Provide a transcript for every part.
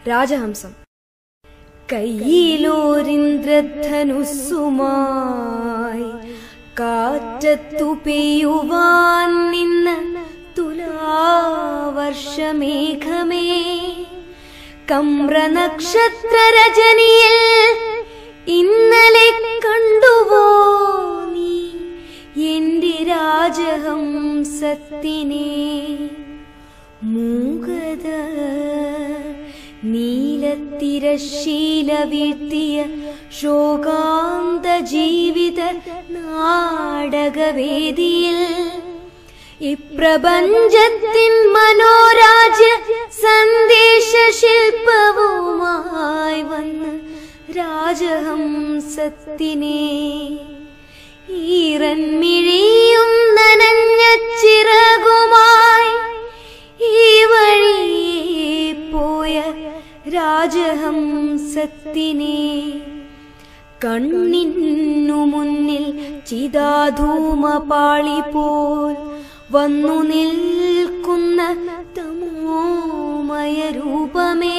രാജഹംസം കയ്യിലോരിന്ദ്രധനുസ്സുമായി കാറ്റത്തു പെയ്യുവാൻ നിന്ന് തുലാവർഷമേഘമേ കമ്രനക്ഷത്ര രജനിയിൽ ഇന്നലെ കണ്ടുവോ നീ എന്റെ രാജഹംസത്തിനെ മൂകത നീലത്തിരശീല വീഴ്ത്തിയ ശോകാന്ത ജീവിത നാടകവേദിയിൽ ഇപ്രപഞ്ചത്തിൻ മനോരാജ്യ സന്ദേശ ശില്പവുമായി വന്ന് രാജഹംസത്തിനെ ഈറൻമിഴിയും നനഞ്ഞ ചിറകുമായി ഈ വഴിയെ പോയ രാജഹംസത്തിനെ കണ്ണിന്നു മുന്നിൽ ചിതാധൂമപാളി പോൽ വന്നു നിൽക്കുന്ന തമോമയ രൂപമേ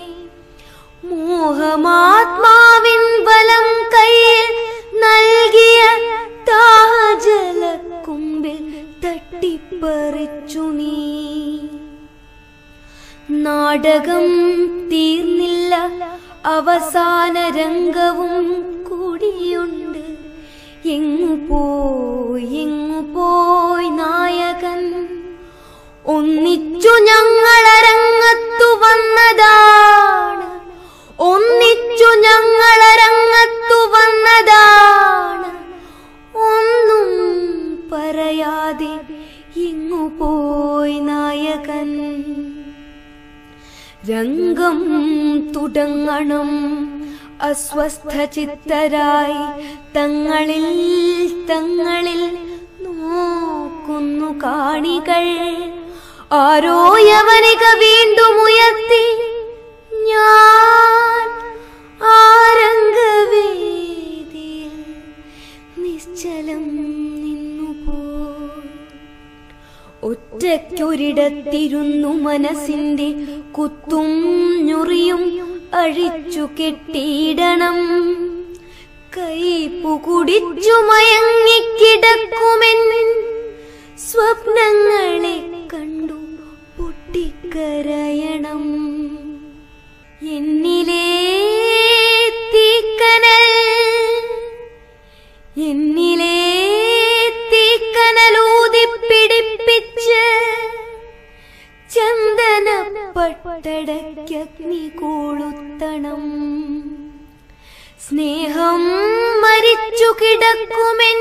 മോഹമാത്മാവിൻ ബലം കയ്യിൽ നൽകിയ താജലക്കുമ്പിൽ തട്ടിപ്പറിച്ചു നീ നാടകം തീർന്നില്ല അവസാന രംഗവും കൂടിയുണ്ട് എങ്ങു പോയി എങ്ങു പോയി നായകൻ ഒന്നിച്ചു ഞങ്ങളരങ്ങത്തു വന്നതാണ് ഒന്നിച്ചു ഞങ്ങളരങ്ങത്തു വന്നതാണ് ഒന്നും പറയാതെ എങ്ങു പോയി നായകൻ രംഗം തുടങ്ങണം അസ്വസ്ഥ ചിത്തരായി തങ്ങളിൽ തങ്ങളിൽ നോക്കുന്നു കാണികൾ ആരോ യവനിക വീണ്ടും ഉയർത്തി ഞാൻ ആരംഗവേദിയിൽ നിശ്ചലം നിന്നുപോയി ഒറ്റയ്ക്കൊരിടത്തിരുന്നു മനസ്സിന്റെ കുത്തും ഞൊറിയും അഴിച്ചു കെട്ടിയിടണം കൈപ്പു കുടിച്ചു മയങ്ങിക്കിടക്കുമെൻ സ്വപ്നങ്ങളെ കണ്ടു പൊട്ടിക്കരയണം എന്നിലേ തീക്കനൽ എന്നിലേ തീക്കനലൂതിപ്പിടിപ്പിച്ച് ചന്ദന പട്ടടയ്ക്കഗ്നി കൊളുത്തണം സ്നേഹം മരിച്ചു കിടക്കുമെൻ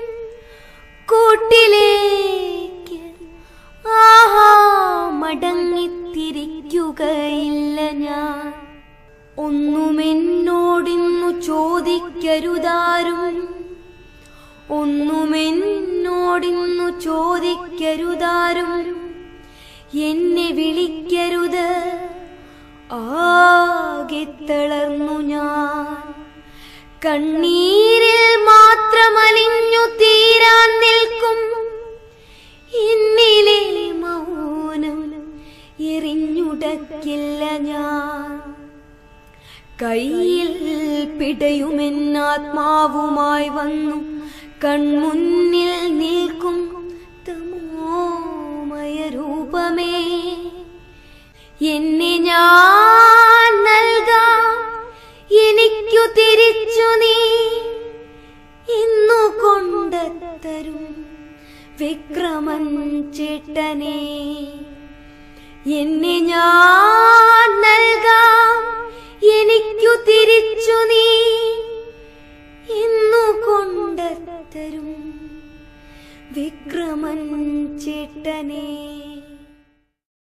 കൂട്ടിലേക്ക് ആഹാ മടങ്ങിത്തിരിക്കുകയില്ല ഞാൻ ഒന്നുമെന്നോടിന്നു ചോദിക്കരുതാരും ഒന്നുമെന്നോടിന്നു ചോദിക്കരുതാരും എന്നെ വിളിക്കരുത് ആകെ തളർന്നു ഞാൻ കണ്ണീരിൽ മാത്രമലിഞ്ഞു തീരാൻ നിൽക്കും ഇന്നിലെ മൗനം എറിഞ്ഞുടക്കില്ല ഞാൻ കയ്യിൽ പിടയുമെന്നാത്മാവുമായി വന്നു കൺമുന്നിൽ നിൽക്കും തമോമയ രൂപമേ എന്നെ ഞാൻ നൽകാം എനിക്കു തിരിച്ചു നീ ഇന്നു കൊണ്ടത്തരും വിക്രമൻ ചേട്ടനെ എന്നെ ഞാൻ നൽകാം എനിക്കു തിരിച്ചു നീ ഇന്നു കൊണ്ടത്തരും വിക്രമൻ ചേട്ടനെ